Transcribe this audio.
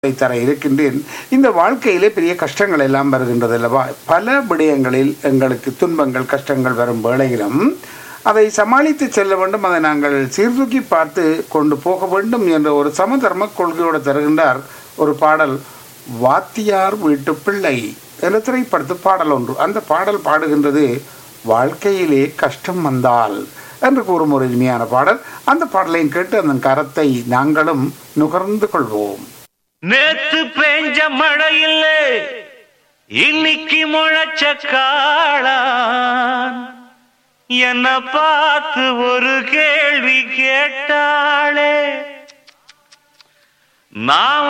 தர இருக்கின்றேன் இந்த வாழ்க்கையிலே பெரிய கஷ்டங்கள் எல்லாம் வருகின்றது அல்லவா பல விடயங்களில் எங்களுக்கு துன்பங்கள் கஷ்டங்கள் வரும் வேளையிலும் அதை சமாளித்து செல்ல வேண்டும் அதை நாங்கள் சீர்தூக்கி பார்த்து கொண்டு போக வேண்டும் என்ற ஒரு சமதர்ம கொள்கையோடு தருகின்றார் ஒரு பாடல் வாத்தியார் வீட்டு பிள்ளை என்ற திரைப்படத்து பாடல் ஒன்று அந்த பாடல் பாடுகின்றது வாழ்க்கையிலே கஷ்டம் வந்தால் என்று கூறும் ஒரு இனிமையான பாடல் அந்த பாடலையும் கேட்டு அதன் கரத்தை நாங்களும் நுகர்ந்து கொள்வோம் நேத்து பெஞ்ச மழையில் இன்னைக்கு முளைச்ச காளான் என்ன பார்த்து ஒரு கேள்வி கேட்டாளே நான்